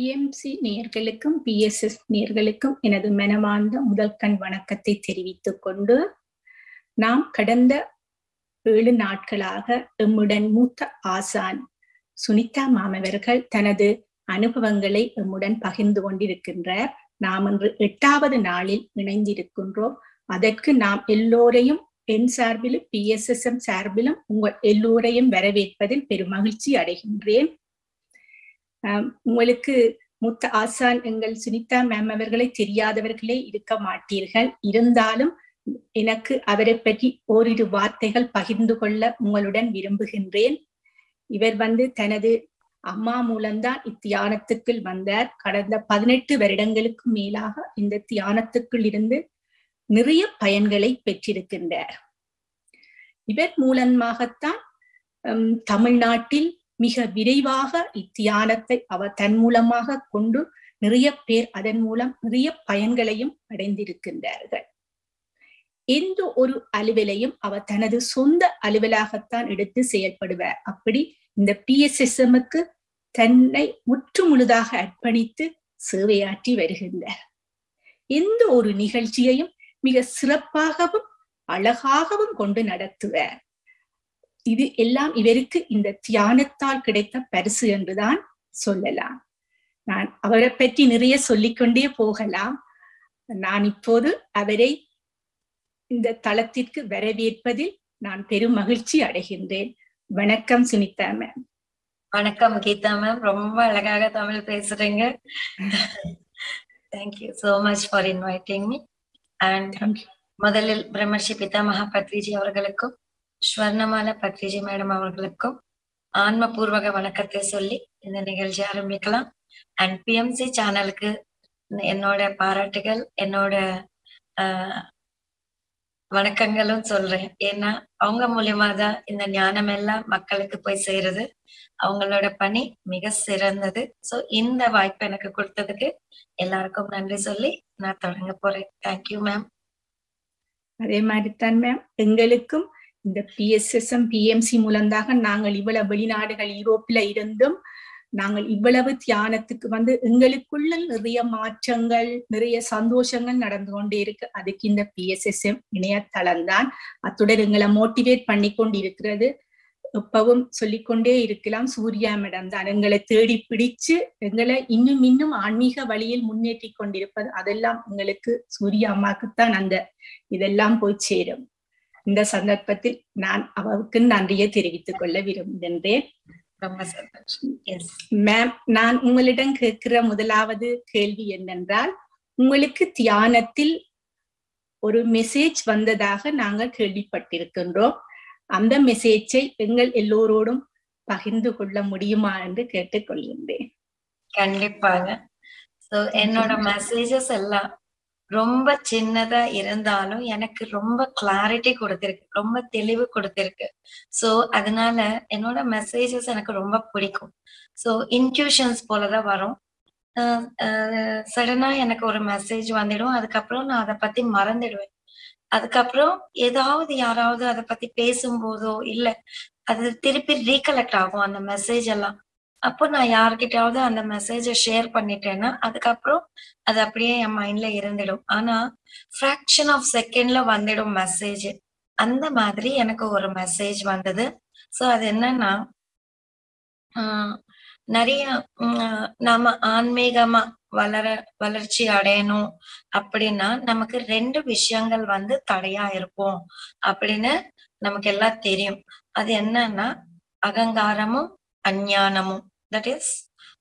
BMC நேர்களுக்கும் BSS நேர்களுக்கும் எனது மனமார்ந்த முதல் கண் வணக்கத்தை தெரிவித்துக் கொண்டு நாம் கடந்த ஏழு நாட்களாக எம்முடன் மூத்த ஆசான் சுனிதா மாமவர்கள் தனது அனுபவங்களை எம்முடன் பகிர்ந்து கொண்டிருக்கின்றார் நாம் இன்று எட்டாவது நாளில் இணைந்திருக்கின்றோம் அதற்கு நாம் எல்லோரையும் என் சார்பிலும் பிஎஸ்எஸ்எம் சார்பிலும் உங்கள் எல்லோரையும் வரவேற்பதில் பெருமகிழ்ச்சி அடைகின்றேன் உங்களுக்கு மூத்த ஆசான் எங்கள் சுனிதா மேம் அவர்களை தெரியாதவர்களே இருக்க மாட்டீர்கள் இருந்தாலும் எனக்கு அவரை பற்றி ஓரிரு வார்த்தைகள் பகிர்ந்து கொள்ள உங்களுடன் விரும்புகின்றேன் இவர் வந்து தனது அம்மா மூலம்தான் இத்தியானத்துக்குள் வந்தார் கடந்த பதினெட்டு வருடங்களுக்கு மேலாக இந்த தியானத்துக்குள் இருந்து நிறைய பயன்களை பெற்றிருக்கின்றார் இவர் மூலமாகத்தான் தமிழ்நாட்டில் மிக விரைவாக இத்தியானத்தை அவர் தன் மூலமாக கொண்டு நிறைய பேர் அதன் மூலம் நிறைய பயன்களையும் அடைந்திருக்கின்றார்கள் எந்த ஒரு அலுவலையும் அவர் தனது சொந்த அலுவலாகத்தான் எடுத்து செயல்படுவார் அப்படி இந்த பிஎஸ்எஸ்எம்முக்கு தன்னை முற்று முழுதாக அர்ப்பணித்து சேவையாற்றி வருகின்றார் எந்த ஒரு நிகழ்ச்சியையும் மிக சிறப்பாகவும் அழகாகவும் கொண்டு நடத்துவார் இது எல்லாம் இவருக்கு இந்த தியானத்தால் கிடைத்த பரிசு என்றுதான் சொல்லலாம் நான் அவரை பற்றி நிறைய சொல்லிக்கொண்டே போகலாம் நான் இப்போது அவரை இந்த தளத்திற்கு வரவேற்பதில் நான் பெரும் மகிழ்ச்சி அடைகின்றேன் வணக்கம் சுனிதா மேம் வணக்கம் கீதா மேம் ரொம்ப அழகாக தமிழ் பேசுறீங்க thank you so much for inviting me and முதலில் பிரம்மர்ஷி பிதாமகா பத்ரிஜி அவர்களுக்கும் ஸ்வர்ணமால பத்ரிஜி மேடம் அவர்களுக்கும் ஆன்மபூர்வக வணக்கத்தை சொல்லி இந்த நிகழ்ச்சி ஆரம்பிக்கலாம் அண்ட் பிஎம்சி சேனலுக்கு என்னோட பாராட்டுகள் என்னோட ஆஹ் வணக்கங்களும் சொல்றேன் ஏன்னா அவங்க மூலியமா தான் இந்த ஞானம் எல்லாம் மக்களுக்கு போய் சேருது அவங்களோட பணி மிக சிறந்தது சோ இந்த வாய்ப்பு எனக்கு கொடுத்ததுக்கு எல்லாருக்கும் நன்றி சொல்லி நான் தொடங்க போறேன் தேங்க்யூ மேம் அதே மாதிரிதான் மேம் எங்களுக்கும் இந்த பிஎஸ்எஸ்எம் பிஎம்சி மூலம்தாக நாங்கள் இவ்வளவு வெளிநாடுகள் யூரோப்ல இருந்தும் நாங்கள் இவ்வளவு தியானத்துக்கு வந்து எங்களுக்குள்ள நிறைய மாற்றங்கள் நிறைய சந்தோஷங்கள் நடந்து கொண்டே இருக்கு அதுக்கு இந்த பிஎஸ்எஸ்எம் இணையதளம் தான் அத்துடன் எங்களை மோட்டிவேட் பண்ணி கொண்டு இருக்கிறது எப்பவும் சொல்லிக்கொண்டே இருக்கலாம் சூர்யா மேடம் தான் எங்களை தேடி பிடிச்சு எங்களை இன்னும் இன்னும் ஆன்மீக வழியில் முன்னேற்றி கொண்டிருப்பது அதெல்லாம் எங்களுக்கு சூர்யா அம்மாக்குத்தான் அந்த இதெல்லாம் போய் சேரும் இந்த சந்தர்ப்பத்தில் நான் அவருக்கு நன்றியை தெரிவித்துக் கொள்ள விரும்புகின்றேன் ரொம்ப சந்தோஷம் மேம் நான் உங்களிடம் கேட்கிற முதலாவது கேள்வி என்னென்றால் உங்களுக்கு தியானத்தில் ஒரு மெசேஜ் வந்ததாக நாங்கள் கேள்விப்பட்டிருக்கின்றோம் அந்த மெசேஜை எங்கள் எல்லோரோடும் பகிர்ந்து கொள்ள முடியுமா என்று கேட்டுக்கொள்கின்றேன் கண்டிப்பாங்க சோ என்னோட மெசேஜஸ் எல்லாம் ரொம்ப சின்னதா இருந்தாலும் எனக்கு ரொம்ப கிளாரிட்டி கொடுத்திருக்கு ரொம்ப தெளிவு கொடுத்திருக்கு சோ அதனால என்னோட மெசேஜஸ் எனக்கு ரொம்ப பிடிக்கும் சோ இன்ட்யூஷன்ஸ் போலதான் வரும் சடனா எனக்கு ஒரு மெசேஜ் வந்துடும் அதுக்கப்புறம் நான் அதை பத்தி மறந்துடுவேன் அதுக்கப்புறம் ஏதாவது யாராவது அதை பத்தி பேசும்போதோ இல்ல அது திருப்பி ரீகலெக்ட் ஆகும் அந்த மெசேஜ் எல்லாம் அப்போ நான் யார்கிட்டயாவது அந்த மெசேஜை ஷேர் பண்ணிட்டேன்னா அதுக்கப்புறம் அது அப்படியே என் மைண்ட்ல இருந்துடும் ஆனா ஃபிராக்ஷன் ஆஃப் செகண்ட்ல வந்துடும் மெசேஜ் அந்த மாதிரி எனக்கு ஒரு மெசேஜ் வந்தது சோ அது என்னன்னா நிறைய நாம ஆன்மீகமா வளர வளர்ச்சி அடையணும் அப்படின்னா நமக்கு ரெண்டு விஷயங்கள் வந்து தடையா இருக்கும் அப்படின்னு நமக்கு எல்லாம் தெரியும் அது என்னன்னா அகங்காரமும் அஞ்ஞானமும் தட் இஸ்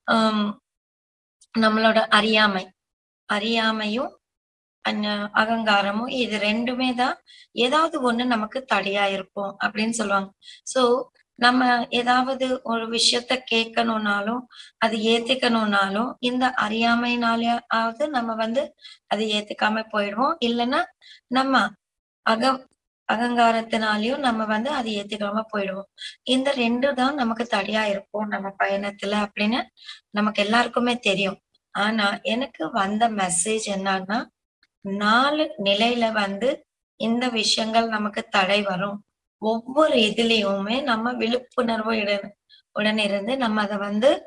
நம்மளோட அறியாமை அறியாமையும் அகங்காரமும் இது ரெண்டுமே தான் ஏதாவது ஒண்ணு நமக்கு தடையா இருக்கும் அப்படின்னு சொல்லுவாங்க சோ நம்ம ஏதாவது ஒரு விஷயத்த கேட்கணும்னாலும் அது ஏத்துக்கணும்னாலும் இந்த அறியாமைனாலாவது நம்ம வந்து அது ஏத்துக்காம போயிடுவோம் இல்லைன்னா நம்ம அக அகங்காரத்தினாலையும் நம்ம வந்து அதை ஏத்துக்காம போயிடுவோம் இந்த ரெண்டு தான் நமக்கு தடையா இருக்கும் நம்ம பயணத்துல அப்படின்னு நமக்கு எல்லாருக்குமே தெரியும் ஆனா எனக்கு வந்த மெசேஜ் என்னன்னா நாலு நிலையில வந்து இந்த விஷயங்கள் நமக்கு தடை வரும் ஒவ்வொரு இதுலயுமே நம்ம விழிப்புணர்வு உடன் இருந்து நம்ம அதை வந்து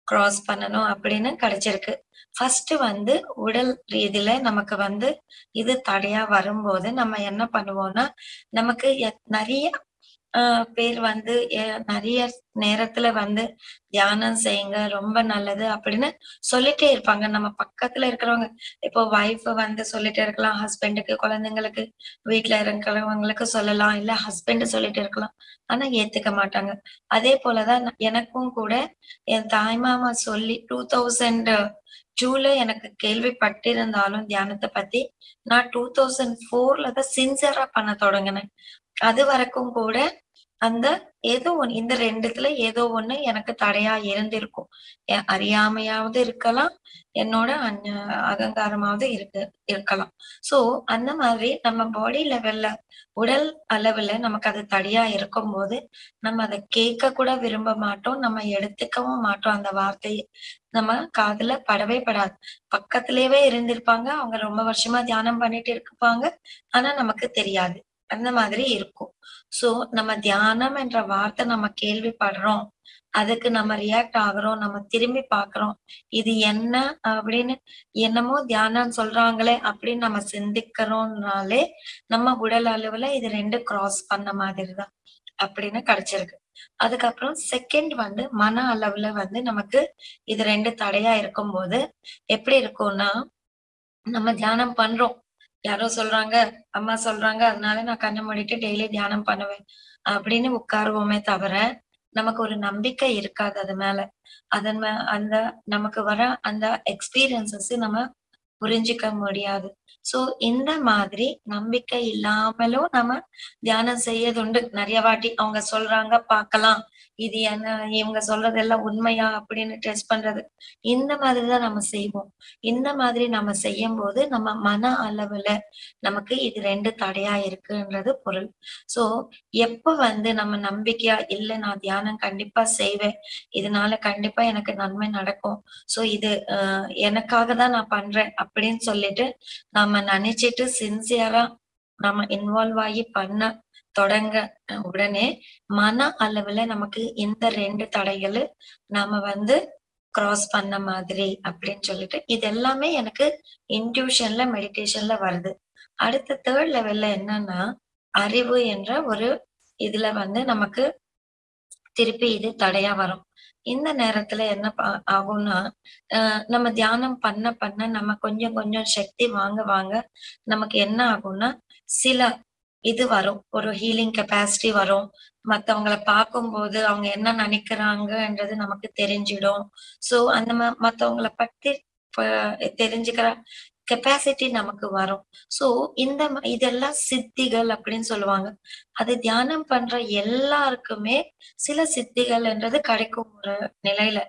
கிராஸ் பண்ணணும் அப்படின்னு கிடைச்சிருக்கு ஃபர்ஸ்ட் வந்து உடல் ரீதியில நமக்கு வந்து இது தடையா வரும்போது நம்ம என்ன பண்ணுவோம்னா நமக்கு எ- நிறைய ஆஹ் பேர் வந்து எ- நிறைய நேரத்துல வந்து தியானம் செய்யுங்க ரொம்ப நல்லது அப்படின்னு சொல்லிட்டே இருப்பாங்க நம்ம பக்கத்துல இருக்கிறவங்க இப்போ ஒய்ஃப் வந்து சொல்லிட்டே இருக்கலாம் ஹஸ்பண்டுக்கு குழந்தைங்களுக்கு வீட்டுல இருக்கிறவங்களுக்கு சொல்லலாம் இல்ல ஹஸ்பண்ட் சொல்லிட்டு இருக்கலாம் ஆனா ஏத்துக்க மாட்டாங்க அதே போலதான் ந- எனக்கும் கூட என் தாய்மாமா சொல்லி டூ தௌசண்ட் டூல எனக்கு கேள்விப்பட்டிருந்தாலும் தியானத்தை பத்தி நான் டூ தௌசண்ட் ஃபோர்ல தான் சின்சியரா பண்ண தொடங்கினேன் அது வரைக்கும் கூட அந்த ஏதோ ஒண்ணு இந்த ரெண்டுத்துல ஏதோ ஒண்ணு எனக்கு தடையா இருந்திருக்கும் எ- அறியாமையாவது இருக்கலாம் என்னோட அந்ந அகங்காரமாவது இருக்கு இருக்கலாம் சோ அந்த மாதிரி நம்ம பாடி லெவல்ல உடல் அளவுல நமக்கு அது தடையா இருக்கும்போது நம்ம அதை கேட்க கூட விரும்ப மாட்டோம் நம்ம எடுத்துக்கவும் மாட்டோம் அந்த வார்த்தையை நம்ம காதுல படவே படாது பக்கத்திலேயே இருந்திருப்பாங்க அவங்க ரொம்ப வருஷமா தியானம் பண்ணிட்டு இருப்பாங்க ஆனா நமக்கு தெரியாது அந்த மாதிரி இருக்கும் சோ நம்ம தியானம் என்ற வார்த்தை நம்ம கேள்விப்படுறோம் அதுக்கு நம்ம ரியாக்ட் ஆகுறோம் நம்ம திரும்பி பாக்குறோம் இது என்ன அப்படின்னு என்னமோ தியானம் சொல்றாங்களே அப்படின்னு நம்ம சிந்திக்கிறோம்னாலே நம்ம உடல் அளவுல இது ரெண்டு கிராஸ் பண்ண மாதிரி தான் அப்படின்னு கிடைச்சிருக்கு அதுக்கப்புறம் செகண்ட் வந்து மன அளவுல வந்து நமக்கு இது ரெண்டு தடையா இருக்கும்போது எப்படி இருக்கும்னா நம்ம தியானம் பண்றோம் யாரோ சொல்றாங்க அம்மா சொல்றாங்க அதனால நான் கண்ணை மூடிட்டு டெய்லி தியானம் பண்ணுவேன் அப்படின்னு உட்காருவோமே தவிர நமக்கு ஒரு நம்பிக்கை இருக்காது அது மேல அதன் மே அந்த நமக்கு வர அந்த எக்ஸ்பீரியன்சஸ் நம்ம புரிஞ்சுக்க முடியாது சோ இந்த மாதிரி நம்பிக்கை இல்லாமலும் நம்ம தியானம் செய்யதுண்டு நிறைய வாட்டி அவங்க சொல்றாங்க பார்க்கலாம் இது என்ன இவங்க சொல்றதெல்லாம் உண்மையா அப்படின்னு டெஸ்ட் பண்றது இந்த மாதிரிதான் நம்ம செய்வோம் இந்த மாதிரி நம்ம செய்யும் போது நம்ம மன அளவுல நமக்கு இது ரெண்டு தடையா இருக்குன்றது பொருள் சோ எப்ப வந்து நம்ம நம்பிக்கையா இல்ல நான் தியானம் கண்டிப்பா செய்வேன் இதனால கண்டிப்பா எனக்கு நன்மை நடக்கும் சோ இது ஆஹ் எனக்காக தான் நான் பண்றேன் அப்படின்னு சொல்லிட்டு நம்ம நினைச்சிட்டு சின்சியரா நம்ம இன்வால்வ் ஆகி பண்ண தொடங்க அஹ் உடனே மன அளவுல நமக்கு இந்த ரெண்டு தடைகள் நாம வந்து கிராஸ் பண்ண மாதிரி அப்படின்னு சொல்லிட்டு இது எல்லாமே எனக்கு இன்ட்யூஷன்ல மெடிடேஷன்ல வருது அடுத்த தேர்ட் லெவல்ல என்னன்னா அறிவு என்ற ஒரு இதுல வந்து நமக்கு திருப்பி இது தடையா வரும் இந்த நேரத்துல என்ன பா- ஆகும்னா அஹ் நம்ம தியானம் பண்ண பண்ண நம்ம கொஞ்சம் கொஞ்சம் சக்தி வாங்க வாங்க நமக்கு என்ன ஆகும்னா சில இது வரும் ஒரு ஹீலிங் கெப்பாசிட்டி வரும் மத்தவங்களை பார்க்கும்போது அவங்க என்ன நினைக்கிறாங்கன்றது நமக்கு தெரிஞ்சிடும் சோ அந்த ம- மத்தவங்கள பத்தி ப- தெரிஞ்சுக்கிற கெப்பாசிட்டி நமக்கு வரும் சோ இந்த ம- இதெல்லாம் சித்திகள் அப்படின்னு சொல்லுவாங்க அது தியானம் பண்ற எல்லாருக்குமே சில சித்திகள்ன்றது கிடைக்கும் ஒரு நிலையில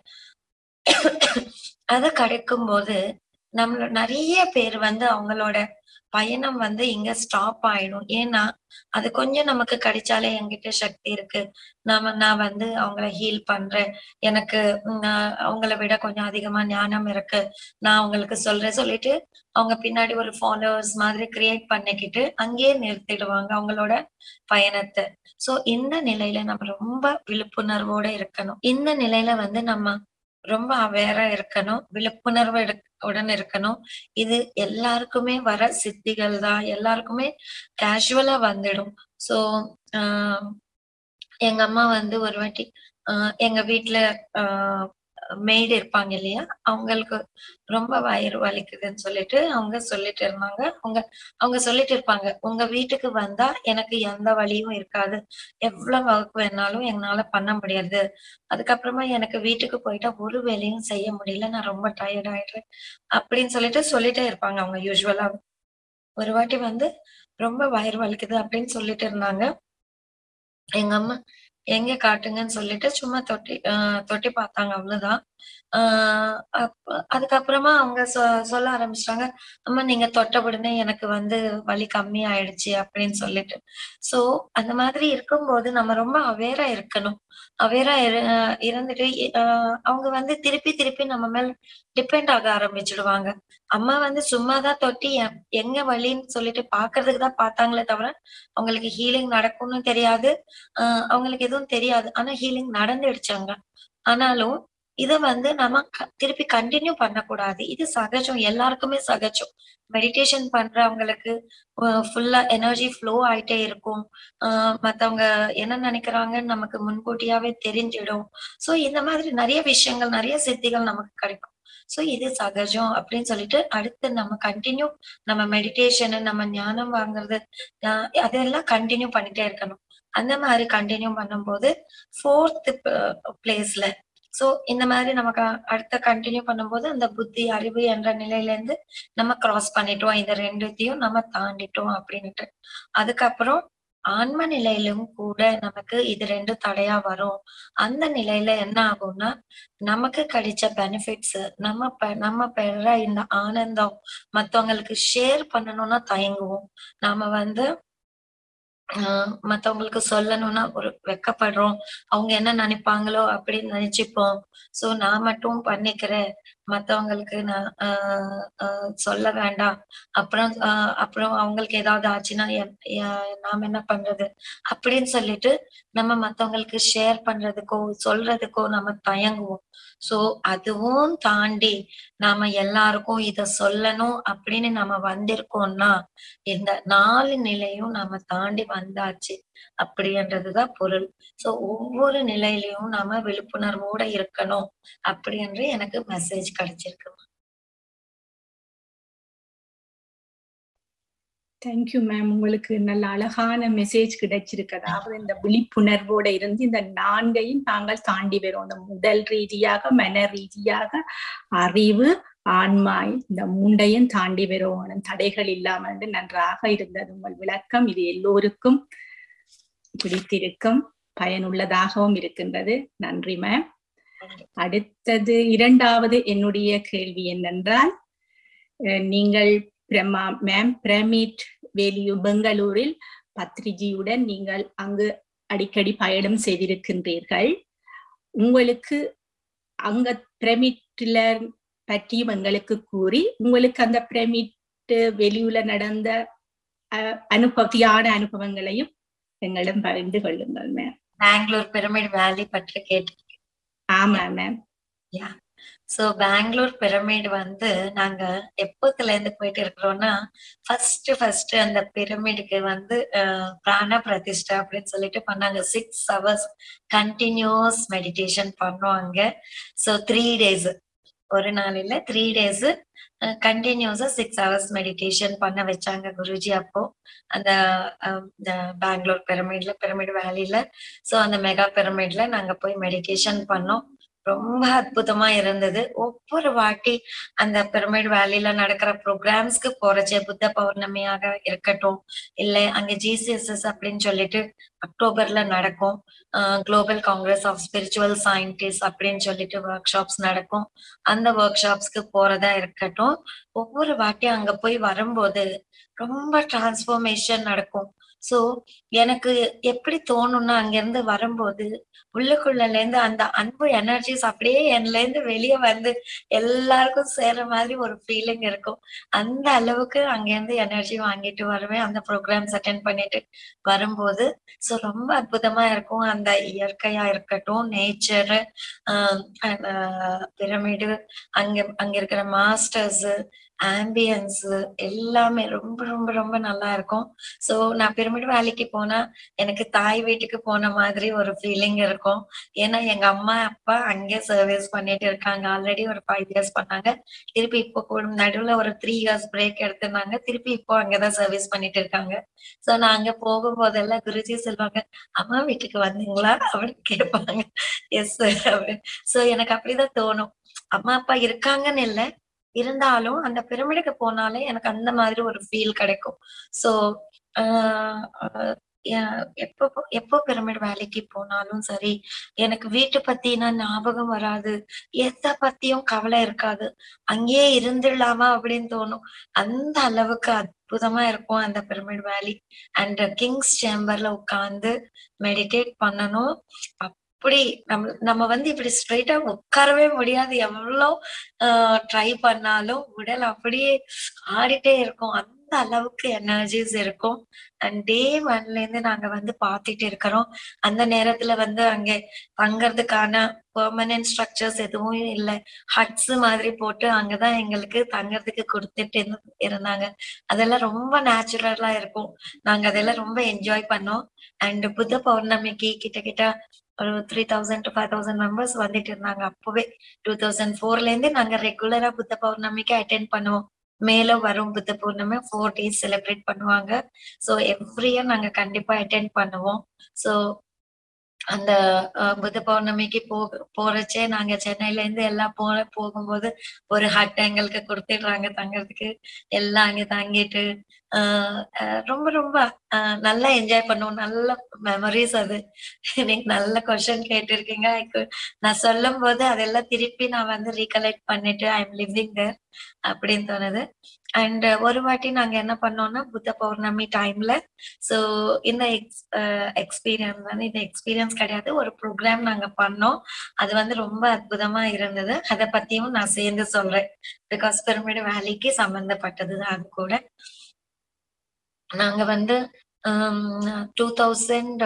அது கிடைக்கும் போது நம்மள நிறைய பேர் வந்து அவங்களோட பயணம் வந்து இங்க ஸ்டாப் ஆயிடும் ஏன்னா அது கொஞ்சம் நமக்கு கிடைச்சாலே என்கிட்ட சக்தி இருக்கு நாம நான் வந்து அவங்கள ஹீல் பண்றேன் எனக்கு உம், நான் அவங்கள விட கொஞ்சம் அதிகமா ஞானம் இருக்கு நான் அவங்களுக்கு சொல்றேன் சொல்லிட்டு அவங்க பின்னாடி ஒரு ஃபாலோவர்ஸ் மாதிரி கிரியேட் பண்ணிக்கிட்டு அங்கேயே நிறுத்திடுவாங்க அவங்களோட பயணத்தை சோ இந்த நிலையில நம்ம ரொம்ப விழிப்புணர்வோட இருக்கணும் இந்த நிலையில வந்து நம்ம ரொம்ப அவேரா இருக்கணும் விழிப்புணர்வு எடுக்- உடன் இருக்கணும் இது எல்லாருக்குமே வர சித்திகள் தான் எல்லாருக்குமே கேஷுவலா வந்துடும் சோ ஆஹ் எங்க அம்மா வந்து ஒரு வாட்டி ஆஹ் எங்க வீட்டுல ஆஹ் மெய்டு இருப்பாங்க இல்லையா அவங்களுக்கு ரொம்ப வயிறு வலிக்குதுன்னு சொல்லிட்டு அவங்க சொல்லிட்டு இருந்தாங்க அவங்க அவங்க சொல்லிட்டு இருப்பாங்க உங்க வீட்டுக்கு வந்தா எனக்கு எந்த வலியும் இருக்காது எவ்வளவு ஒர்க் வேணாலும் என்னால பண்ண முடியாது அதுக்கப்புறமா எனக்கு வீட்டுக்கு போயிட்டா ஒரு வேலையும் செய்ய முடியல நான் ரொம்ப டயர்ட் ஆயிடுறேன் அப்படின்னு சொல்லிட்டு சொல்லிட்டே இருப்பாங்க அவங்க யூஸ்வலா ஒரு வாட்டி வந்து ரொம்ப வயிறு வலிக்குது அப்படின்னு சொல்லிட்டு இருந்தாங்க எங்க அம்மா எங்க காட்டுங்கன்னு சொல்லிட்டு சும்மா தொட்டி ஆஹ் தொட்டி பார்த்தாங்க அவ்வளவுதான் ஆஹ் அப்ப அதுக்கப்புறமா அவங்க சொ சொல்ல ஆரம்பிச்சிட்டாங்க அம்மா நீங்க தொட்ட உடனே எனக்கு வந்து வலி கம்மி ஆயிடுச்சு அப்படின்னு சொல்லிட்டு சோ அந்த மாதிரி இருக்கும்போது நம்ம ரொம்ப அவேரா இருக்கணும் அவேரா இரு இருந்துட்டு ஆஹ் அவங்க வந்து திருப்பி திருப்பி நம்ம மேல டிபெண்ட் ஆக ஆரம்பிச்சிடுவாங்க அம்மா வந்து சும்மாதான் தொட்டி எ- எங்க வலின்னு சொல்லிட்டு பாக்குறதுக்கு தான் பார்த்தாங்களே தவிர அவங்களுக்கு ஹீலிங் நடக்கும்னு தெரியாது ஆஹ் அவங்களுக்கு எதுவும் தெரியாது ஆனா ஹீலிங் நடந்துடுச்சாங்க ஆனாலும் இத வந்து நம்ம க- திருப்பி கண்டினியூ பண்ணக்கூடாது இது சகஜம் எல்லாருக்குமே சகஜம் மெடிடேஷன் பண்றவங்களுக்கு ஃபுல்லா எனர்ஜி ஃப்ளோ ஆயிட்டே இருக்கும் ஆஹ் மத்தவங்க என்ன நினைக்கிறாங்கன்னு நமக்கு முன்கூட்டியாவே தெரிஞ்சிடும் சோ இந்த மாதிரி நிறைய விஷயங்கள் நிறைய சித்திகள் நமக்கு கிடைக்கும் சோ இது சகஜம் அப்படின்னு சொல்லிட்டு அடுத்து நம்ம கண்டினியூ நம்ம மெடிடேஷன் நம்ம ஞானம் வாங்குறது ஆஹ் அதெல்லாம் கண்டினியூ பண்ணிட்டே இருக்கணும் அந்த மாதிரி கண்டினியூ பண்ணும்போது ஃபோர்த் பிளேஸ்ல சோ இந்த மாதிரி நமக்கு அடுத்த கண்டினியூ பண்ணும்போது அந்த புத்தி அறிவு என்ற நிலையில இருந்து நம்ம கிராஸ் பண்ணிட்டோம் இந்த ரெண்டுத்தையும் நம்ம தாண்டிட்டோம் அப்படின்னுட்டு அதுக்கப்புறம் ஆன்ம நிலையிலும் கூட நமக்கு இது ரெண்டும் தடையா வரும் அந்த நிலையில என்ன ஆகும்னா நமக்கு கிடைச்ச பெனிஃபிட்ஸ் நம்ம பெ- நம்ம பெற இந்த ஆனந்தம் மத்தவங்களுக்கு ஷேர் பண்ணணும்னா தயங்குவோம் நாம வந்து ஆஹ் மத்தவங்களுக்கு சொல்லணும்னா ஒரு வெக்கப்படுறோம் அவங்க என்ன நினைப்பாங்களோ அப்படின்னு நினைச்சுப்போம் சோ நான் மட்டும் பண்ணிக்கிறேன் மத்தவங்களுக்கு நான் ஆஹ் ஆஹ் சொல்ல வேண்டாம் அப்புறம் ஆஹ் அப்புறம் அவங்களுக்கு ஏதாவது ஆச்சுன்னா என்- எ- நாம என்ன பண்றது அப்படின்னு சொல்லிட்டு நம்ம மத்தவங்களுக்கு ஷேர் பண்றதுக்கோ சொல்றதுக்கோ நம்ம தயங்குவோம் சோ அதுவும் தாண்டி நாம எல்லாருக்கும் இத சொல்லணும் அப்படின்னு நம்ம வந்திருக்கோம்னா இந்த நாலு நிலையும் நாம தாண்டி வந்தாச்சு அப்படின்றதுதான் பொருள் சோ ஒவ்வொரு நிலையிலயும் நாம விழிப்புணர்வோட இருக்கணும் அப்படி என்று எனக்கு மெசேஜ் கிடைச்சிருக்கு தேங்க்யூ மேம் உங்களுக்கு நல்ல அழகான மெசேஜ் கிடைச்சிருக்கு அதாவது இந்த விழிப்புணர்வோட இருந்து இந்த நான்கையும் நாங்கள் தாண்டி வரோம் இந்த உடல் ரீதியாக மன ரீதியாக அறிவு ஆன்மா இந்த மூண்டையும் தாண்டி வரும் தடைகள் இல்லாமல் என்று நன்றாக இருந்தது உங்கள் விளக்கம் இது எல்லோருக்கும் பிடித்திருக்கும் பயனுள்ளதாகவும் இருக்கின்றது நன்றி மேம் அடுத்தது இரண்டாவது என்னுடைய கேள்வி என்னென்றால் அஹ் நீங்கள் பிரம்மா மேம் பிரமிட் வேலியூ பெங்களூரில் பத்ரிஜியுடன் நீங்கள் அங்கு அடிக்கடி பயணம் செய்திருக்கின்றீர்கள் உங்களுக்கு அங்க பிரமிட்ல பற்றியும் எங்களுக்கு கூறி உங்களுக்கு அந்த பிரமிட் வெளியூல நடந்த அஹ், அனுபவத்தியான அனுபவங்களையும் எங்களிடம் பகிர்ந்து கொள்ளுங்கள் மேம் பெங்களூர் பிரமிட் வேலி பற்றி கேட்டு ஆமா மேம் சோ பெங்களூர் பிரமிட் வந்து நாங்க எப்போத்துல இருந்து போயிட்டு இருக்கிறோம்னா ஃபர்ஸ்ட் ஃபர்ஸ்ட் அந்த பிரமிடுக்கு வந்து அஹ், பிராண பிரதிஷ்டை அப்படின்னு சொல்லிட்டு பண்ணாங்க சிக்ஸ் ஹவர்ஸ் கண்டினியூஸ் மெடிடேஷன் பண்ணோம் அங்க சோ த்ரீ டேஸ் ஒரு நாள் இல்ல த்ரீ டேஸ் கண்டினியூஸா சிக்ஸ் ஹவர்ஸ் மெடிடேஷன் பண்ண வச்சாங்க குருஜி அப்போ அந்த அஹ், இந்த பெங்களூர் பிரமிட்ல பிரமிட் வேலியில சோ அந்த மெகா பிரமிட்ல நாங்க போய் மெடிடேஷன் பண்ணோம் ரொம்ப அற்புதமா இருந்தது ஒவ்வொரு வாட்டி அந்த பிரமிட் வேலியில நடக்கிற ப்ரோக்ராம்ஸ்க்கு போறச்சே புத்த பௌர்ணமியாக இருக்கட்டும் இல்ல அங்க ஜிசிஎஸ்எஸ் அப்படின்னு சொல்லிட்டு அக்டோபர்ல நடக்கும் global congress of spiritual scientist அப்படின்னு சொல்லிட்டு ஒர்க் ஷாப்ஸ் நடக்கும் அந்த ஒர்க் ஷாப்ஸ்க்கு போறதா இருக்கட்டும் ஒவ்வொரு வாட்டி அங்க போய் வரும்போது ரொம்ப டிரான்ஸ்ஃபர்மேஷன் நடக்கும் சோ எனக்கு எப்படி தோணும்னா அங்க இருந்து வரும்போது உள்ளுக்குள்ள இருந்து அந்த அன்பு எனர்ஜிஸ் அப்படியே என்ல இருந்து வெளியே வந்து எல்லாருக்கும் சேர்ற மாதிரி ஒரு ஃபீலிங் இருக்கும் அந்த அளவுக்கு அங்க இருந்து எனர்ஜி வாங்கிட்டு வருவேன் அந்த ப்ரோக்ராம்ஸ் அட்டென்ட் பண்ணிட்டு வரும்போது சோ ரொம்ப அற்புதமா இருக்கும் அந்த இயற்கையா இருக்கட்டும் நேச்சர் பிரமிடு அங்க அங்க இருக்கிற மாஸ்டர்ஸ் ஆம்பியன்ஸ் எல்லாமே ரொம்ப ரொம்ப ரொம்ப நல்லா இருக்கும் சோ நான் பிரமிட் வேலைக்கு போனா எனக்கு தாய் வீட்டுக்கு போன மாதிரி ஒரு ஃபீலிங் இருக்கும் ஏன்னா எங்க அம்மா அப்பா அங்கே சர்வீஸ் பண்ணிட்டு இருக்காங்க ஆல்ரெடி ஒரு ஃபைவ் இயர்ஸ் பண்ணாங்க திருப்பி இப்போ கூட நடுவுல ஒரு த்ரீ இயர்ஸ் பிரேக் எடுத்திருந்தாங்க திருப்பி இப்போ அங்கதான் சர்வீஸ் பண்ணிட்டு இருக்காங்க சோ நான் அங்க போகும்போதெல்லாம் குருஜி சொல்லுவாங்க அம்மா வீட்டுக்கு வந்தீங்களா அப்படின்னு கேட்பாங்க எஸ் அப்படின்னு சோ எனக்கு அப்படிதான் தோணும் அம்மா அப்பா இருக்காங்கன்னு இல்ல இருந்தாலும் அந்த பிரமிடுக்கு போனாலே எனக்கு அந்த மாதிரி ஒரு ஃபீல் கிடைக்கும் சோ எப்போ எப்போ பிரமிட் வேலைக்கு போனாலும் சரி எனக்கு வீட்டு பத்தின ஞாபகம் வராது எத பத்தியும் கவலை இருக்காது அங்கேயே இருந்துடலாமா அப்படின்னு தோணும் அந்த அளவுக்கு அற்புதமா இருக்கும் அந்த பிரமிட் வேலி அண்ட் கிங்ஸ் சேம்பர்ல உட்கார்ந்து மெடிடேட் பண்ணணும் அப்படி நம்ம நம்ம வந்து இப்படி ஸ்ட்ரைட்டா உட்காரவே முடியாது எவ்வளோ ட்ரை பண்ணாலும் உடல் அப்படியே ஆடிட்டே இருக்கும் அந்த அந்த அளவுக்கு எனர்ஜிஸ் இருக்கும் அண்ட் டே ஒன்ல இருந்து நாங்க வந்து பார்த்துட்டு இருக்கிறோம் அந்த நேரத்துல வந்து அங்க தங்கறதுக்கான பெர்மனன்ட் ஸ்ட்ரக்சர்ஸ் எதுவும் இல்லை ஹட்ஸ் மாதிரி போட்டு அங்கதான் எங்களுக்கு தங்கறதுக்கு கொடுத்துட்டு இருந்து- இருந்தாங்க அதெல்லாம் ரொம்ப நேச்சுரலா இருக்கும் நாங்க அதெல்லாம் ரொம்ப என்ஜாய் பண்ணோம் அண்ட் புத்த பௌர்ணமிக்கு கிட்ட கிட்ட ஒரு three thousand to five thousand members வந்துட்டு இருந்தாங்க அப்பவே டூ தௌசண்ட் ஃபோர்ல இருந்து நாங்க ரெகுலரா புத்த பௌர்ணமிக்கு அட்டென்ட் பண்ணுவோம் மேல வரும் Buddha Purnima four days celebrate பண்ணுவாங்க ஸோ எவ்ரி இயர் நாங்க கண்டிப்பா அட்டென்ட் பண்ணுவோம் ஸோ அந்த அஹ், புத்த பௌர்ணமிக்கு போக போறச்சே நாங்க சென்னையில இருந்து எல்லாம் போ போகும்போது ஒரு ஹட் எங்களுக்கு கொடுத்துடுறாங்க தங்கறதுக்கு எல்லாம் அங்க தங்கிட்டு ஆஹ் அஹ் ரொம்ப ரொம்ப ஆஹ் நல்லா என்ஜாய் பண்ணுவோம் நல்ல மெமரிஸ் அது நீங்க நல்ல கொஸ்டின் கேட்டிருக்கீங்க I could- நான் சொல்லும் போது அதெல்லாம் திருப்பி நான் வந்து ரீகலெக்ட் பண்ணிட்டு ஐ எம் லிவிங் தேர் அப்படின்னு தோணுது அண்ட் ஒரு வாட்டி நாங்க என்ன பண்ணோம்னா புத்த பௌர்ணமி டைம்ல சோ இந்த எக்ஸ் எக்ஸ்பீரியன்ஸ் வந்து இந்த எக்ஸ்பீரியன்ஸ் கிடையாது ஒரு ப்ரோக்ராம் நாங்க பண்ணோம் அது வந்து ரொம்ப அற்புதமா இருந்தது அதை பத்தியும் நான் சேர்ந்து சொல்றேன் பிகாஸ் பிரமிடு வேலைக்கு சம்பந்தப்பட்டது தான் அது கூட நாங்க வந்து two thousand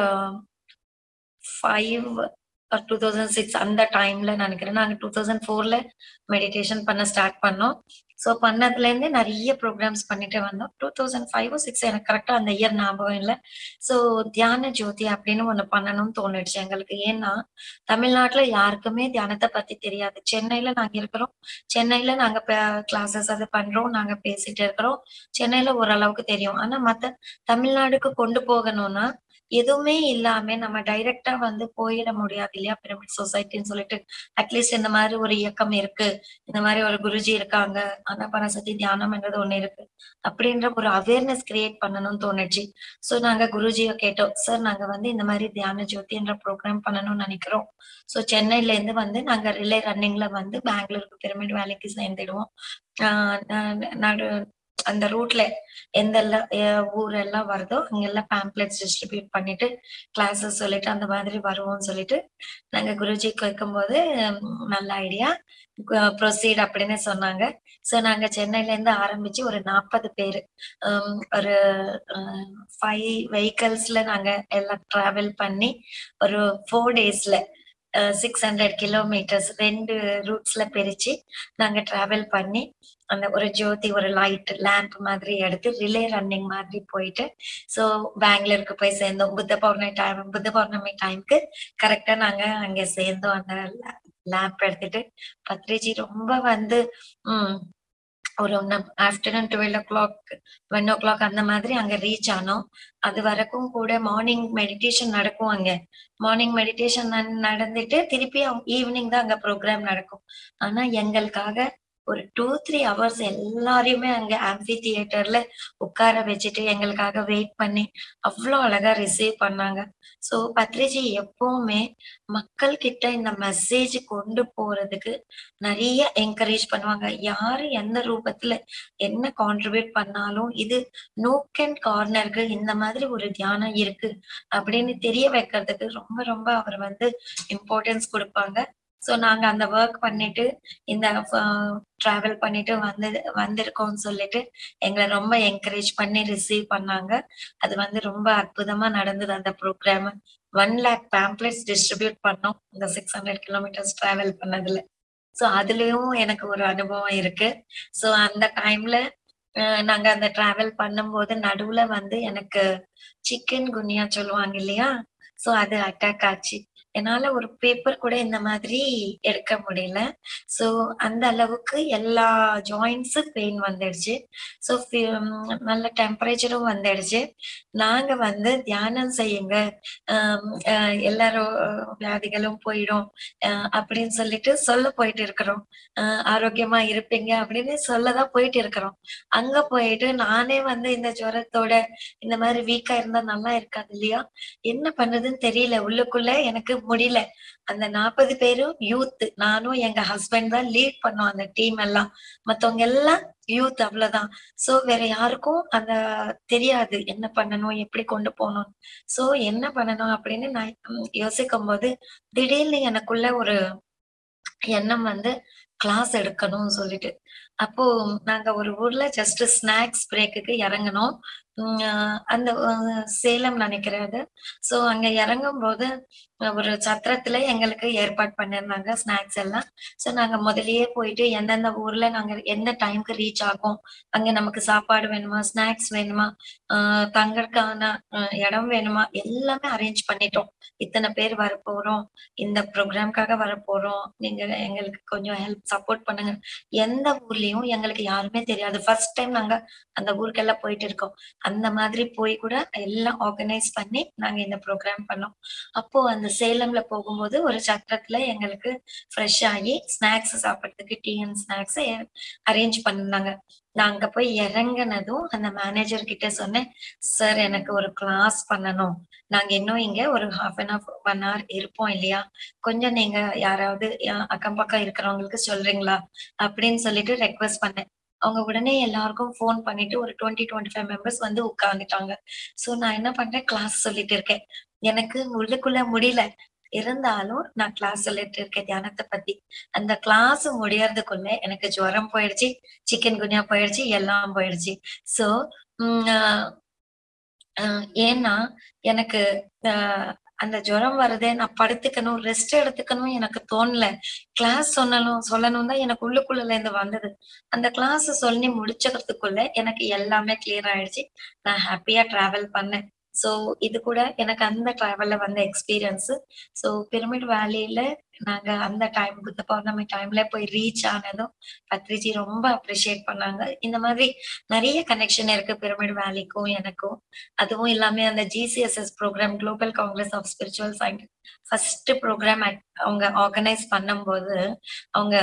five two thousand six அந்த டைம்ல நினைக்கிறேன் நாங்க டூ தௌசண்ட் ஃபோர்ல மெடிடேஷன் பண்ண ஸ்டார்ட் பண்ணோம் ஸோ பண்ணதுல இருந்து நிறைய ப்ரோக்ராம்ஸ் பண்ணிட்டு வந்தோம் டூ தௌசண்ட் ஃபைவ் சிக்ஸ் எனக்கு கரெக்டா அந்த இயர் ஞாபகம் இல்லை ஸோ தியான ஜோதி அப்படின்னு ஒண்ணு பண்ணணும்னு தோணுச்சு எங்களுக்கு ஏன்னா தமிழ்நாட்டுல யாருக்குமே தியானத்தை பத்தி தெரியாது சென்னையில நாங்க இருக்கிறோம் சென்னையில நாங்க கிளாஸஸ் அது பண்றோம் நாங்க பேசிட்டு இருக்கிறோம் சென்னையில ஓரளவுக்கு தெரியும் ஆனா மத்த தமிழ்நாடுக்கு கொண்டு போகணும்னா எதுவுமே இல்லாம நம்ம டைரக்டா வந்து போயிட முடியாது இல்லையா பிரமிட் சொசைட்டின்னு சொல்லிட்டு அட்லீஸ்ட் இந்த மாதிரி ஒரு இயக்கம் இருக்கு இந்த மாதிரி ஒரு குருஜி இருக்காங்க அனபனசதி தியானம்ன்றது ஒண்ணு இருக்கு அப்படின்ற ஒரு அவேர்னஸ் கிரியேட் பண்ணணும்னு தோணுச்சு சோ நாங்க குருஜியை கேட்டோம் சார் நாங்க வந்து இந்த மாதிரி தியான ஜோதின்ற ப்ரோக்ராம் பண்ணணும்னு நினைக்கிறோம் சோ சென்னையில இருந்து வந்து நாங்க ரிலே ரன்னிங்ல வந்து பெங்களூருக்கு பிரமிட் வேலைக்கு சேர்ந்துடுவோம் ஆஹ் நா- நடு அந்த ரூட்ல எந்த எல்லாம் அஹ் ஊர் எல்லாம் வருதோ அங்கெல்லாம் பேம்ப்ளெட்ஸ் டிஸ்ட்ரிபியூட் பண்ணிட்டு கிளாஸஸ் சொல்லிட்டு அந்த மாதிரி வருவோம்னு சொல்லிட்டு நாங்க குருஜி கேட்கும்போது உம், நல்ல ஐடியா ப்ரொசீட் அப்படின்னு சொன்னாங்க சோ நாங்க சென்னையில இருந்து ஆரம்பிச்சு ஒரு நாற்பது பேர் ஒரு ஃபைவ் வெஹிக்கல்ஸ்ல நாங்க எல்லாம் டிராவல் பண்ணி ஒரு ஃபோர் டேஸ்ல சிக்ஸ் ஹண்ட்ரட் கிலோமீட்டர்ஸ் ரெண்டு ரூட்ஸ்ல பிரிச்சு நாங்க டிராவல் பண்ணி அந்த ஒரு ஜோதி ஒரு லைட் லேம்ப் மாதிரி எடுத்து ரிலே ரன்னிங் மாதிரி போயிட்டு சோ பெங்களூருக்கு போய் சேர்ந்தோம் புத்த பௌர்ணமி டைம் புத்த பௌர்ணமி டைம்க்கு கரெக்டா நாங்க அங்க சேர்ந்தோம் அந்த லேம்ப் எடுத்துட்டு பத்ரிஜி ரொம்ப வந்து உம் ஒரு afternoon twelve o'clock one o'clock அந்த மாதிரி அங்க ரீச் ஆனோம் அது வரைக்கும் கூட மார்னிங் மெடிடேஷன் நடக்கும் அங்க மார்னிங் மெடிடேஷன் நடந்துட்டு திருப்பி ஈவினிங் தான் அங்க ப்ரோக்ராம் நடக்கும் ஆனா எங்களுக்காக ஒரு டூ த்ரீ ஹவர்ஸ் எல்லாரையுமே அங்க ஆம்பி தியேட்டர்ல உட்கார வச்சுட்டு எங்களுக்காக வெயிட் பண்ணி அவ்வளோ அழகா ரிசீவ் பண்ணாங்க சோ பத்ரிஜி எப்பவுமே மக்கள் கிட்ட இந்த மெசேஜ் கொண்டு போறதுக்கு நிறைய என்கரேஜ் பண்ணுவாங்க யாரு எந்த ரூபத்துல என்ன கான்ட்ரிபியூட் பண்ணாலும் இது நோக் அண்ட் கார்னருக்கு இந்த மாதிரி ஒரு தியானம் இருக்கு அப்படின்னு தெரிய வைக்கிறதுக்கு ரொம்ப ரொம்ப அவர் வந்து இம்பார்ட்டன்ஸ் கொடுப்பாங்க சோ நாங்க அந்த ஒர்க் பண்ணிட்டு இந்த டிராவல் பண்ணிட்டு வந்து வந்திருக்கோம்னு சொல்லிட்டு எங்களை ரொம்ப என்கரேஜ் பண்ணி ரிசீவ் பண்ணாங்க அது வந்து ரொம்ப அற்புதமா நடந்தது அந்த programme one lakh pamphlets distribute பண்ணோம் இந்த சிக்ஸ் ஹண்ட்ரட் கிலோமீட்டர்ஸ் டிராவல் பண்ணதுல சோ அதுலயும் எனக்கு ஒரு அனுபவம் இருக்கு சோ அந்த டைம்ல நாங்க அந்த டிராவல் பண்ணும்போது நடுவுல வந்து எனக்கு சிக்கன் குனியா சொல்லுவாங்க இல்லையா சோ அது அட்டாக் ஆச்சு என்னால ஒரு பேப்பர் கூட இந்த மாதிரி எடுக்க முடியல சோ அந்த அளவுக்கு எல்லா ஜாயின்ஸும் பெயின் வந்துடுச்சு ஸோ நல்ல டெம்பரேச்சரும் வந்துடுச்சு நாங்க வந்து தியானம் செய்யுங்க எல்லாரும் வியாதிகளும் போயிடும் அப்படின்னு சொல்லிட்டு சொல்ல போயிட்டு இருக்கிறோம் ஆரோக்கியமா இருப்பீங்க அப்படின்னு சொல்லதான் போயிட்டு இருக்கிறோம் அங்க போயிட்டு நானே வந்து இந்த ஜுரத்தோட இந்த மாதிரி வீக்கா இருந்தா நல்லா இருக்காது இல்லையா என்ன பண்ணுதுன்னு தெரியல உள்ளுக்குள்ள எனக்கு முடியல அந்த நாற்பது பேரும் யூத் நானும் எங்க ஹஸ்பண்ட் தான் லீட் பண்ணோம் அந்த டீம் எல்லாம் மத்தவங்க எல்லாம் யூத் அவ்வளவுதான் சோ வேற யாருக்கும் அந்த தெரியாது என்ன பண்ணணும் எப்படி கொண்டு போகணும் சோ என்ன பண்ணணும் அப்படின்னு நான் யோசிக்கும் போது திடீர்னு எனக்குள்ள ஒரு எண்ணம் வந்து கிளாஸ் எடுக்கணும்னு சொல்லிட்டு அப்போ நாங்க ஒரு ஊர்ல ஜஸ்ட் ஸ்நாக்ஸ் பிரேக்குக்கு இறங்கணும் உம் ஆஹ் அந்த ஆஹ் சேலம் நினைக்கிறது சோ அங்க இறங்கும் போது ஒரு சத்திரத்துல எங்களுக்கு ஏற்பாடு பண்ணிருந்தாங்க ஸ்நாக்ஸ் எல்லாம் சோ நாங்க முதல்லயே போயிட்டு எந்தெந்த ஊர்ல நாங்க எந்த டைம்க்கு ரீச் ஆகும் அங்க நமக்கு சாப்பாடு வேணுமா ஸ்நாக்ஸ் வேணுமா ஆஹ் தங்கறதுக்கான ஆஹ் இடம் வேணுமா எல்லாமே அரேஞ்ச் பண்ணிட்டோம் இத்தனை பேர் வர போறோம் இந்த ப்ரோக்ராம்காக வர போறோம் நீங்க எங்களுக்கு கொஞ்சம் ஹெல்ப் சப்போர்ட் பண்ணுங்க எந்த ஊர்லயும் எங்களுக்கு யாருமே தெரியாது ஃபர்ஸ்ட் டைம் நாங்க அந்த ஊருக்கெல்லாம் போயிட்டு இருக்கோம் அந்த மாதிரி போய் கூட எல்லாம் ஆர்கனைஸ் பண்ணி நாங்க இந்த ப்ரோக்ராம் பண்ணோம் அப்போ அந்த சேலம்ல போகும்போது ஒரு சத்திரத்துல எங்களுக்கு ஃப்ரெஷ் ஆகி ஸ்நாக்ஸ் சாப்பிட்றதுக்கு டீ அண்ட் ஸ்நாக்ஸ் அரேஞ்ச் பண்ணிருந்தாங்க நான் அங்க போய் இறங்குனதும் அந்த மேனேஜர் கிட்ட சொன்னேன் சார் எனக்கு ஒரு கிளாஸ் பண்ணணும் நாங்க இன்னும் இங்க ஒரு half an hour one hour இருப்போம் இல்லையா கொஞ்சம் நீங்க யாராவது அஹ் அக்கம் பக்கம் இருக்கிறவங்களுக்கு சொல்றீங்களா அப்படின்னு சொல்லிட்டு ரெக்வஸ்ட் பண்ணேன் அவங்க உடனே எல்லாருக்கும் ஃபோன் பண்ணிட்டு ஒரு டுவெண்ட்டி டுவெண்ட்டி ஃபைவ் மெம்பர்ஸ் வந்து உட்கார்ந்துட்டாங்க சோ நான் என்ன பண்றேன் கிளாஸ் சொல்லிட்டு இருக்கேன் எனக்கு உள்ளுக்குள்ள முடியல இருந்தாலும் நான் கிளாஸ் சொல்லிட்டு இருக்கேன் தியானத்தை பத்தி அந்த கிளாஸ் முடியறதுக்குள்ள எனக்கு ஜுரம் போயிடுச்சு சிக்கன் குனியா போயிடுச்சு எல்லாம் போயிடுச்சு சோ ஏன்னா எனக்கு ஆஹ் அந்த ஜுரம் வருதே நான் படுத்துக்கணும் ரெஸ்ட் எடுத்துக்கணும் எனக்கு தோணல கிளாஸ் சொன்னணும் சொல்லணும் தான் எனக்கு உள்ளுக்குள்ள இருந்து வந்தது அந்த கிளாஸ் சொல்லி முடிச்சதுக்குள்ள எனக்கு எல்லாமே கிளியர் ஆயிடுச்சு நான் ஹாப்பியா டிராவல் பண்ணேன் சோ இது கூட எனக்கு அந்த டிராவல்ல வந்த எக்ஸ்பீரியன்ஸ் சோ பிரமிட் வேலியில நாங்க அந்த டைம் புத்த பௌர்ணமி டைம்ல போய் ரீச் ஆனதும் பத்ரிஜி ரொம்ப அப்ரிஷியேட் பண்ணாங்க இந்த மாதிரி நிறைய கனெக்ஷன் இருக்கு பிரமிட் வேலிக்கும் எனக்கும் அதுவும் இல்லாம அந்த GCSS programme global congress of spiritual science first programme அவங்க ஆர்கனைஸ் பண்ணும்போது அவங்க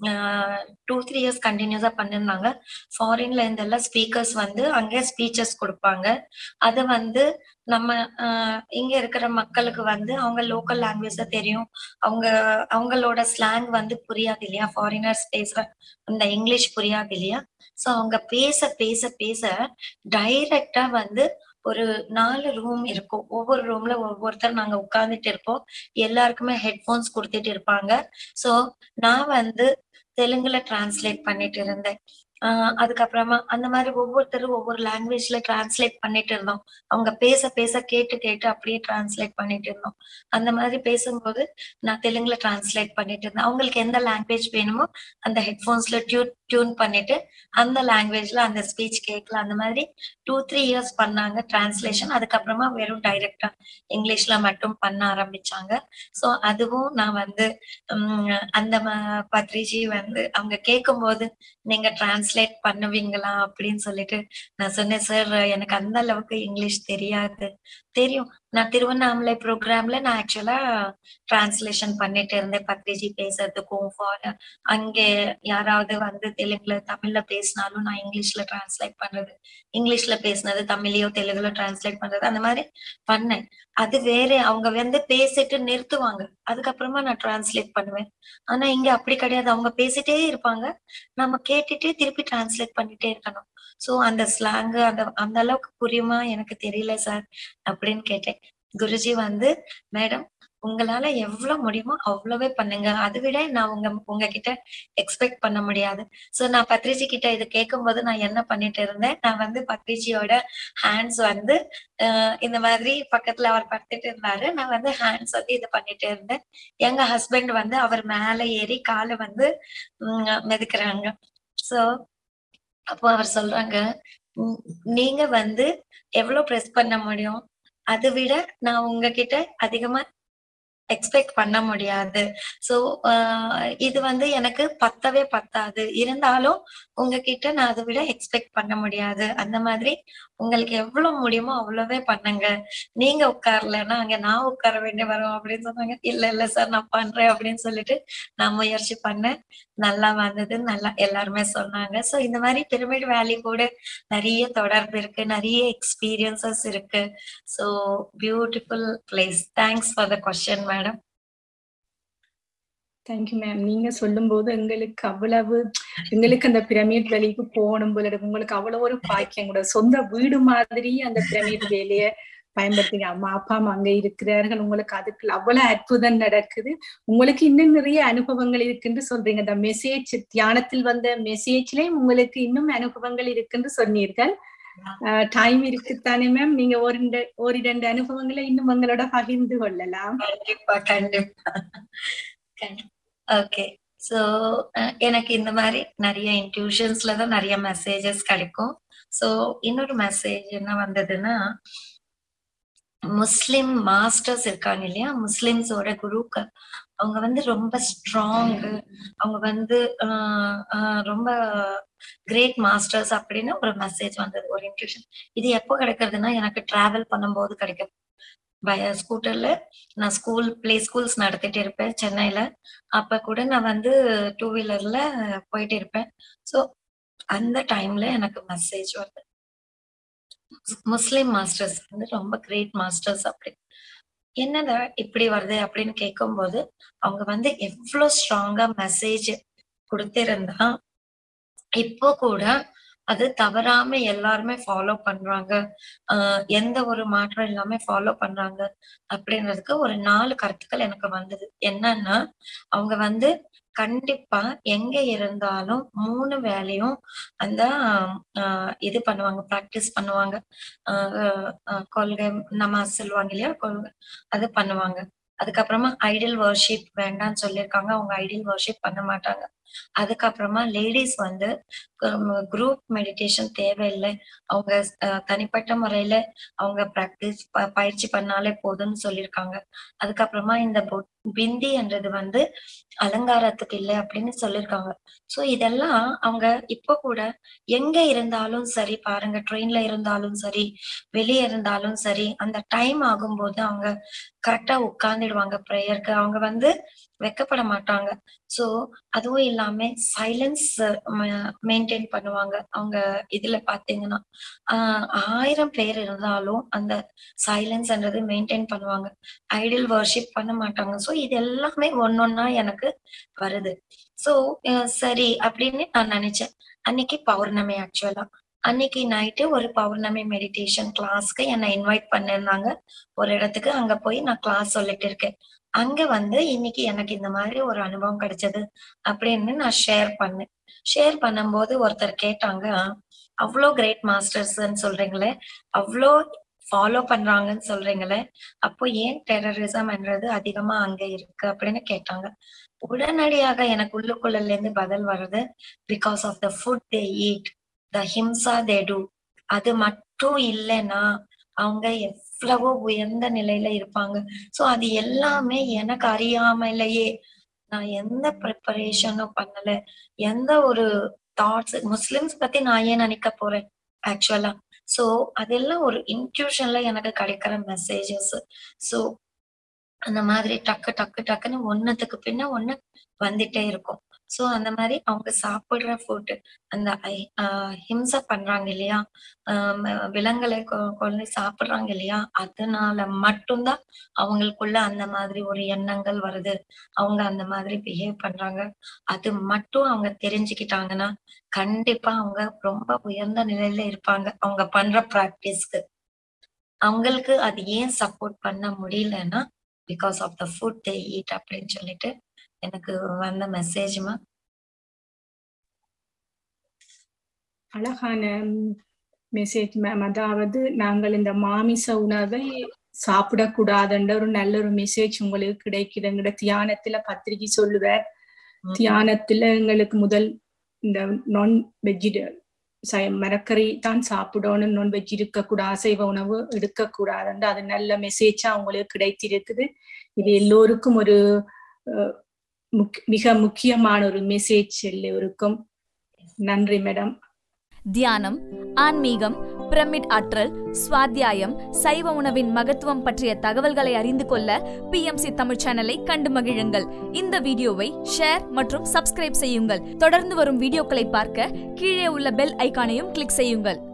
டூ த்ரீ இயர்ஸ் கண்டினியூஸா பண்ணிருந்தாங்க ஃபாரின்ல இருந்தெல்லாம் ஸ்பீக்கர்ஸ் வந்து அங்கே ஸ்பீச்சஸ் கொடுப்பாங்க அது வந்து நம்ம இங்க இருக்கிற மக்களுக்கு வந்து அவங்க லோக்கல் லாங்குவேஜ் தெரியும் அவங்க அவங்களோட ஸ்லாங் வந்து புரியாது இல்லையா ஃபாரினர்ஸ் பேசுற அந்த இங்கிலீஷ் புரியாது இல்லையா சோ அவங்க பேச பேச பேச டைரக்டா வந்து ஒரு நாலு ரூம் இருக்கும் ஒவ்வொரு ரூம்ல ஒவ்வொருத்தர் நாங்க உட்கார்ந்துட்டு இருப்போம் எல்லாருக்குமே ஹெட்போன்ஸ் கொடுத்துட்டு இருப்பாங்க சோ நான் வந்து தெலுங்குல டிரான்ஸ்லேட் பண்ணிட்டு இருந்தேன் ஆஹ் அதுக்கப்புறமா அந்த மாதிரி ஒவ்வொருத்தரும் ஒவ்வொரு லாங்குவேஜ்ல டிரான்ஸ்லேட் பண்ணிட்டு இருந்தோம் அவங்க பேச பேச கேட்டு கேட்டு அப்படியே டிரான்ஸ்லேட் பண்ணிட்டு இருந்தோம் அந்த மாதிரி பேசும்போது நான் தெலுங்குல டிரான்ஸ்லேட் பண்ணிட்டு இருந்தேன் அவங்களுக்கு எந்த லாங்குவேஜ் வேணுமோ அந்த ஹெட்போன்ஸ்ல டியூன் டியூன் பண்ணிட்டு அந்த லாங்குவேஜ்ல அந்த ஸ்பீச் கேட்கலாம் அந்த மாதிரி டூ த்ரீ இயர்ஸ் பண்ணாங்க டிரான்ஸ்லேஷன் அதுக்கப்புறமா வெறும் டைரக்டா இங்கிலீஷ்ல மட்டும் பண்ண ஆரம்பிச்சாங்க சோ அதுவும் நான் வந்து உம் அந்த பத்ரிஜி வந்து அவங்க கேட்கும் போது நீங்க டிரான்ஸ்லேட் பண்ணுவீங்களா அப்படின்னு சொல்லிட்டு நான் சொன்னேன் சார் எனக்கு அந்த அளவுக்கு இங்கிலீஷ் தெரியாது தெரியும் நான் திருவண்ணாமலை ப்ரோக்ராம்ல நான் ஆக்சுவலா டிரான்ஸ்லேஷன் பண்ணிட்டு இருந்தேன் பத்ரிஜி பேசுறதுக்கும் ஃபார் அங்கே யாராவது வந்து தெலுங்குல தமிழ்ல பேசினாலும் நான் இங்கிலீஷ்ல டிரான்ஸ்லேட் பண்றது இங்கிலீஷ்ல பேசினது தமிழையோ தெலுங்குல டிரான்ஸ்லேட் பண்றது அந்த மாதிரி பண்ணேன் அது வேற அவங்க வந்து பேசிட்டு நிறுத்துவாங்க அதுக்கப்புறமா நான் டிரான்ஸ்லேட் பண்ணுவேன் ஆனா இங்க அப்படி கிடையாது அவங்க பேசிட்டே இருப்பாங்க நம்ம கேட்டுட்டு திருப்பி டிரான்ஸ்லேட் பண்ணிட்டே இருக்கணும் சோ அந்த ஸ்லாங் அந்த அந்த அளவுக்கு புரியுமா எனக்கு தெரியல சார் அப்படின்னு கேட்டேன் குருஜி வந்து மேடம் உங்களால எவ்வளவு முடியுமோ அவ்வளவே பண்ணுங்க அதை விட நான் உங்க உங்ககிட்ட எக்ஸ்பெக்ட் பண்ண முடியாது சோ நான் பத்ரிஜி கிட்ட இது கேட்கும் போது நான் என்ன பண்ணிட்டு இருந்தேன் நான் வந்து பத்ரிஜியோட ஹேண்ட்ஸ் வந்து இந்த மாதிரி பக்கத்துல அவர் படுத்துட்டு இருந்தாரு நான் வந்து ஹேண்ட்ஸ் வந்து இது பண்ணிட்டு இருந்தேன் எங்க ஹஸ்பண்ட் வந்து அவர் மேல ஏறி காலை வந்து மிதிக்கிறாங்க சோ அப்போ அவர் சொல்றாங்க நீங்க வந்து எவ்வளவு ப்ரெஸ் பண்ண முடியும் அதை விட நான் உங்ககிட்ட அதிகமா எக்ஸ்பெக்ட் பண்ண முடியாது சோ இது வந்து எனக்கு பத்தவே பத்தாது இருந்தாலும் உங்ககிட்ட நான் அதை விட எக்ஸ்பெக்ட் பண்ண முடியாது அந்த மாதிரி உங்களுக்கு எவ்வளவு முடியுமோ அவ்வளவே பண்ணுங்க நீங்க உட்காரலன்னா அங்க நான் உட்கார வேண்டிய வரும் அப்படின்னு சொன்னாங்க இல்ல இல்ல சார் நான் பண்றேன் அப்படின்னு சொல்லிட்டு நான் முயற்சி பண்ணேன் நல்லா வந்தது நல்லா எல்லாருமே சொன்னாங்க சோ இந்த மாதிரி பிரமிட் வேலி கூட நிறைய தொடர்பு இருக்கு நிறைய எக்ஸ்பீரியன்சஸ் இருக்கு so beautiful place thanks for the question madam thank you ma'am நீங்க சொல்லும் போது எங்களுக்கு அவ்வளவு எங்களுக்கு அந்த பிரமிட் வேலைக்கு போகணும் போல உங்களுக்கு அவ்வளவு ஒரு பாக்கியம் கூட சொந்த வீடு மாதிரி அந்த பிரமிட் வேலைய பயன்படுத்துங்க அம்மா அப்பா அம்மா அங்க இருக்கிறார்கள் உங்களுக்கு அதுக்கு அவ்வளவு அற்புதம் நடக்குது உங்களுக்கு இன்னும் நிறைய அனுபவங்கள் இருக்குன்னு சொல்றீங்க இந்த மெசேஜ் தியானத்தில் வந்த மெசேஜ்லயும் உங்களுக்கு இன்னும் அனுபவங்கள் இருக்குன்னு சொன்னீர்கள் டைம் இருக்குத்தானே மேம் நீங்க ஒரு ஒரு இரண்டு அனுபவங்களை இன்னும் உங்களோட பகிர்ந்து கொள்ளலாம் கண்டிப்பா கண்டிப்பா ஓகே சோ எனக்கு இந்த மாதிரி நிறைய இன்ட்யூஷன்ஸ்ல தான் நிறைய மெசேஜஸ் கிடைக்கும் சோ இன்னொரு மெசேஜ் என்ன வந்ததுன்னா முஸ்லிம் மாஸ்டர்ஸ் இருக்காங்க இல்லையா முஸ்லிம்ஸோட குருக்கள் அவங்க வந்து ரொம்ப ஸ்ட்ராங் அவங்க வந்து ரொம்ப கிரேட் மாஸ்டர்ஸ் அப்படின்னு ஒரு மெசேஜ் வந்தது ஒரு இன்ட்யூஷன் இது எப்போ கிடைக்கிறதுனா எனக்கு டிராவல் பண்ணும்போது கிடைக்கும் பய ஸ்கூட்டர்ல நான் ஸ்கூல் பிளே ஸ்கூல்ஸ் நடத்திட்டு இருப்பேன் சென்னையில அப்ப கூட நான் வந்து டூ வீலர்ல போயிட்டு இருப்பேன் ஸோ அந்த டைம்ல எனக்கு மெசேஜ் வருது முஸ்லிம் மாஸ்டர்ஸ் வந்து ரொம்ப கிரேட் மாஸ்டர்ஸ் அப்படி என்னடா இப்படி வருது அப்படின்னு கேட்கும்போது அவங்க வந்து எவ்வளவு ஸ்ட்ராங்கா மெசேஜ் கொடுத்திருந்தா இப்போ கூட அது தவறாம எல்லாருமே ஃபாலோ பண்றாங்க ஆஹ் எந்த ஒரு மாற்றம் இல்லாம ஃபாலோ பண்றாங்க அப்படின்றதுக்கு ஒரு நாலு கருத்துக்கள் எனக்கு வந்தது என்னன்னா அவங்க வந்து கண்டிப்பா எங்க இருந்தாலும் மூணு வேலையும் அந்த இது பண்ணுவாங்க ப்ராக்டிஸ் பண்ணுவாங்க கொள்கை நம்ம சொல்லுவாங்க இல்லையா கொள்கை அது பண்ணுவாங்க அதுக்கப்புறமா ஐடியல் வர்ஷிப் வேண்டாம்னு சொல்லியிருக்காங்க அவங்க ஐடியல் வர்ஷிப் பண்ண மாட்டாங்க அதுக்கப்புறமா லேடிஸ் வந்து குரூப் மெடிடேஷன் தேவையில்லை அவங்க தனிப்பட்ட முறையில அவங்க ப்ராக்டிஸ் பயிற்சி பண்ணாலே போதும்னு சொல்லியிருக்காங்க அதுக்கப்புறமா இந்த பிந்தி என்றது வந்து அலங்காரத்துக்கு இல்லை அப்படின்னு சொல்லியிருக்காங்க சோ இதெல்லாம் அவங்க இப்ப கூட எங்க இருந்தாலும் சரி பாருங்க ட்ரெயின்ல இருந்தாலும் சரி வெளியே இருந்தாலும் சரி அந்த டைம் ஆகும்போது அவங்க கரெக்டா உட்கார்ந்துடுவாங்க ப்ரேயருக்கு அவங்க வந்து வெக்கப்பட மாட்டாங்க சோ அதுவும் இல்லாம சைலன்ஸ் மெயின்டைன் பண்ணுவாங்க அவங்க இதுல பாத்தீங்கன்னா ஆஹ் ஆயிரம் பேர் இருந்தாலும் அந்த சைலன்ஸ்ன்றது மெயின்டைன் பண்ணுவாங்க ஐடியல் வர்ஷிப் பண்ண மாட்டாங்க சோ இது எல்லாமே ஒன்னொன்னா எனக்கு வருது சோ சரி அப்படின்னு நான் நினைச்சேன் அன்னைக்கு பௌர்ணமி ஆக்சுவலா அன்னைக்கு நைட்டு ஒரு பௌர்ணமி மெடிடேஷன் கிளாஸ்க்கு என்னை இன்வைட் பண்ணிருந்தாங்க ஒரு இடத்துக்கு அங்க போய் நான் கிளாஸ் சொல்லிட்டு இருக்கேன் அங்க வந்து இன்னைக்கு எனக்கு இந்த மாதிரி ஒரு அனுபவம் கிடைச்சது அப்படின்னு நான் ஷேர் பண்ணேன் ஷேர் பண்ணும்போது ஒருத்தர் கேட்டாங்க அவ்வளோ கிரேட் மாஸ்டர்ஸ்ன்னு சொல்றீங்களே அவ்வளோ ஃபாலோ பண்றாங்கன்னு சொல்றீங்களே அப்போ ஏன் டெரரிசம்ன்றது அதிகமா அங்க இருக்கு அப்படின்னு கேட்டாங்க உடனடியாக எனக்கு உள்ளுக்குள்ள இருந்து பதில் வருது because of the food they eat the himsa they do அது மட்டும் இல்லைன்னா அவங்க எவ்வளவோ உயர்ந்த நிலையில இருப்பாங்க சோ அது எல்லாமே எனக்கு அறியாமலேயே நான் எந்த ப்ரிப்பரேஷனும் பண்ணல எந்த ஒரு தாட்ஸ் முஸ்லிம்ஸ் பத்தி நான் ஏன் நினைக்க போறேன் ஆக்சுவலா சோ அதெல்லாம் ஒரு இன்ட்யூஷன்ல எனக்கு கிடைக்கிற மெசேஜஸ் சோ அந்த மாதிரி டக்கு டக்கு டக்குன்னு ஒன்னத்துக்கு பின்ன ஒண்ணு வந்துட்டே இருக்கும் சோ அந்த மாதிரி அவங்க சாப்பிடுற ஃபுட் அந்த ஹிம்சை பண்றாங்க இல்லையா விலங்குகளை கொண்டு சாப்பிடுறாங்க இல்லையா அதனால மட்டும்தான் அவங்களுக்குள்ள அந்த மாதிரி ஒரு எண்ணங்கள் வருது அவங்க அந்த மாதிரி பிஹேவ் பண்றாங்க அது மட்டும் அவங்க தெரிஞ்சுக்கிட்டாங்கன்னா கண்டிப்பா அவங்க ரொம்ப உயர்ந்த நிலையில இருப்பாங்க அவங்க பண்ற பிராக்டிஸ்க்கு அவங்களுக்கு அது ஏன் சப்போர்ட் பண்ண முடியலன்னா because of the food they eat அப்படின்னு சொல்லிட்டு எனக்கு வந்த மெசேஜ்மா அழகான மெசேஜ் மேம் அதாவது நாங்கள் இந்த மாமிச உணவை சாப்பிடக்கூடாதுன்ற ஒரு நல்ல ஒரு மெசேஜ் உங்களுக்கு கிடைக்குது எங்களோட தியானத்துல பத்திரிகை சொல்லுவார் தியானத்துல எங்களுக்கு முதல் இந்த நான் வெஜிட மரக்கறி தான் சாப்பிடணும் நான் வெஜ் இருக்கக்கூடாது அசைவ உணவு எடுக்கக்கூடாதுன்ற அது நல்ல மெசேஜா அவங்களுக்கு கிடைத்திருக்குது இது எல்லோருக்கும் ஒரு மிக முக்கியமான ஒரு மெசேஜ் எல்லோருக்கும் நன்றி மேடம் தியானம் ஆன்மீகம் பிரமிட் ஆற்றல் சுவாத்தியாயம் சைவ உணவின் மகத்துவம் பற்றிய தகவல்களை அறிந்து கொள்ள பிஎம்சி தமிழ் சேனலை கண்டு மகிழுங்கள் இந்த வீடியோவை ஷேர் மற்றும் சப்ஸ்கிரைப் செய்யுங்கள் தொடர்ந்து வரும் வீடியோக்களை பார்க்க கீழே உள்ள பெல் ஐக்கானையும் கிளிக் செய்யுங்கள்